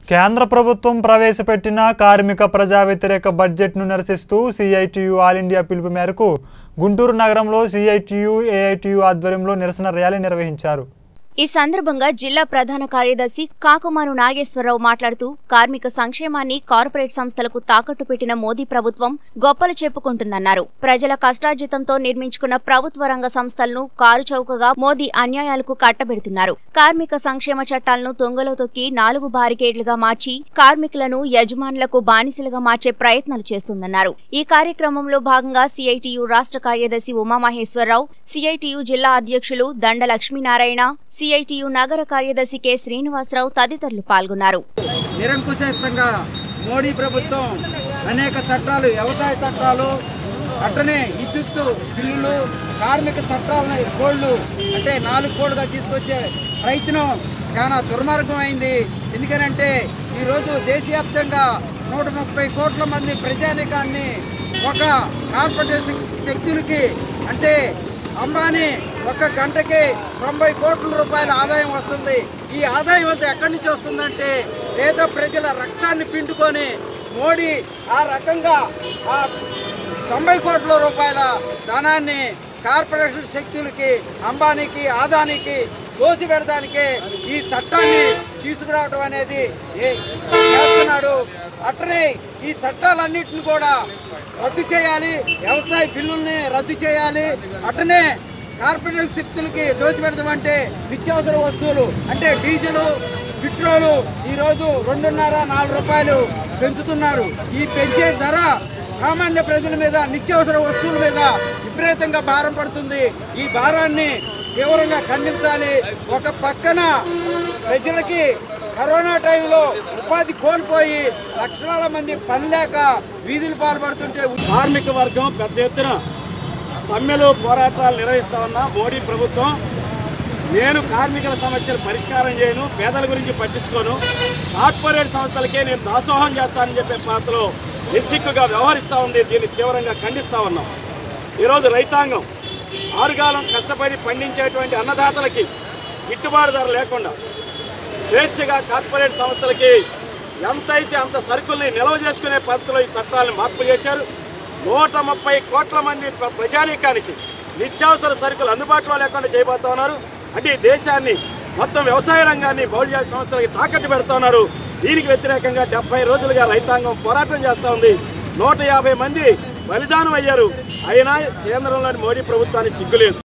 కేంద్ర ప్రభుత్వం ప్రవేశపెట్టిన కార్మిక ప్రజా వ్యతిరేక బడ్జెట్ను నిరసిస్తూ సిఐటియు ఆల్ ఇండియా పిలుపు మేరకు గుంటూరు నగరంలో సిఐటియు ఏఐటియు ఆధ్వర్యంలో నిరసన ర్యాలీ నిర్వహించారు ఈ సందర్భంగా జిల్లా ప్రధాన కార్యదర్శి కాకుమాను నాగేశ్వరరావు మాట్లాడుతూ కార్మిక సంక్షేమాన్ని కార్పొరేట్ సంస్థలకు తాకట్టు పెట్టిన మోదీ ప్రభుత్వం గొప్పలు చెప్పుకుంటుందన్నారు ప్రజల కష్టార్జితంతో నిర్మించుకున్న ప్రభుత్వ రంగ సంస్థలను కారు చౌకగా మోదీ అన్యాయాలకు కట్టబెడుతున్నారు కార్మిక సంక్షేమ చట్టాలను తొంగలో తొక్కి నాలుగు బారికేడ్లుగా మార్చి కార్మికులను యజమానులకు బానిసలుగా మార్చే ప్రయత్నాలు చేస్తుందన్నారు ఈ కార్యక్రమంలో భాగంగా సిఐటియు రాష్ట్ర కార్యదర్శి ఉమామహేశ్వరరావు సిఐటియు జిల్లా అధ్యక్షులు దండ లక్ష్మీనారాయణ సిఐటియు నగర కార్యదర్శి కె శ్రీనివాసరావు తదితరులు పాల్గొన్నారు నిరంకుశంగా మోడీ ప్రభుత్వం అనేక చట్టాలు వ్యవసాయ చట్టాలు అట్టనే విద్యుత్తు బిల్లులు కార్మిక చట్టాలని కోళ్లు అంటే నాలుగు కోళ్లుగా తీసుకొచ్చే ప్రయత్నం చాలా దుర్మార్గం అయింది ఎందుకనంటే ఈరోజు దేశవ్యాప్తంగా నూట ముప్పై కోట్ల మంది ప్రజానికాన్ని ఒక కార్పొరేట్ శక్తులకి అంటే అంబానీ ఒక గంటకి తొంభై కోట్ల రూపాయల ఆదాయం వస్తుంది ఈ ఆదాయం అంతా ఎక్కడి నుంచి వస్తుందంటే పేద ప్రజల రక్తాన్ని పిండుకొని మోడీ ఆ రకంగా ఆ తొంభై కోట్ల రూపాయల ధనాన్ని కార్పొరేషన్ శక్తులకి అంబానీకి ఆదానికి దోసి పెడడానికి ఈ చట్టాన్ని తీసుకురావడం అనేది ఏ- చేస్తున్నాడు అట్లనే ఈ చట్టాలన్నింటిని కూడా రద్దు చేయాలి వ్యవసాయ బిల్లుల్ని రద్దు చేయాలి అట్లనే కార్పొరేట్ శక్తులకి దోచిపెడతామంటే నిత్యావసర వస్తువులు అంటే డీజిల్ పెట్రోలు ఈరోజు రెండున్నర నాలుగు రూపాయలు పెంచుతున్నారు ఈ పెంచే ధర సామాన్య ప్రజల మీద నిత్యావసర వస్తువుల మీద విపరీతంగా భారం పడుతుంది ఈ భారాన్ని తీవ్రంగా ఖండించాలి ఒక పక్కన ప్రజలకి కరోనా టైంలో ఉపాధి కోల్పోయి లక్షలాల మంది పని లేక వీధులు పాల్పడుతుంటే కార్మిక వర్గం పెద్ద ఎత్తున సమ్మెలు పోరాటాలు నిర్వహిస్తా మోడీ ప్రభుత్వం నేను కార్మికుల సమస్యలు పరిష్కారం చేయను పేదల గురించి పట్టించుకోను కార్పొరేట్ సంస్థలకే నేను దాసోహం చేస్తానని చెప్పే పాత్రలో నిస్సిగ్గుగా వ్యవహరిస్తూ ఉంది దీన్ని తీవ్రంగా ఖండిస్తూ ఉన్నాం ఈరోజు రైతాంగం ఆరుగాలం కష్టపడి పండించేటువంటి అన్నదాతలకి గిట్టుబాటు ధర లేకుండా స్వేచ్ఛగా కార్పొరేట్ సంస్థలకి ఎంతైతే అంత సరుకుల్ని నిల్వ చేసుకునే పద్ధతిలో ఈ చట్టాలను మార్పు చేశారు నూట ముప్పై కోట్ల మంది ప్ర- ప్రజానీకానికి నిత్యావసర సరుకులు అందుబాటులో లేకుండా చేయబోతా ఉన్నారు అంటే ఈ దేశాన్ని మొత్తం వ్యవసాయ రంగాన్ని బౌలియా సంస్థలకి తాకట్టు పెడతా ఉన్నారు దీనికి వ్యతిరేకంగా డెబ్బై రోజులుగా రైతాంగం పోరాటం చేస్తూ ఉంది నూట యాభై మంది బలిదానం అయ్యారు అయినా కేంద్రంలోని మోడీ ప్రభుత్వానికి సిగ్గులేదు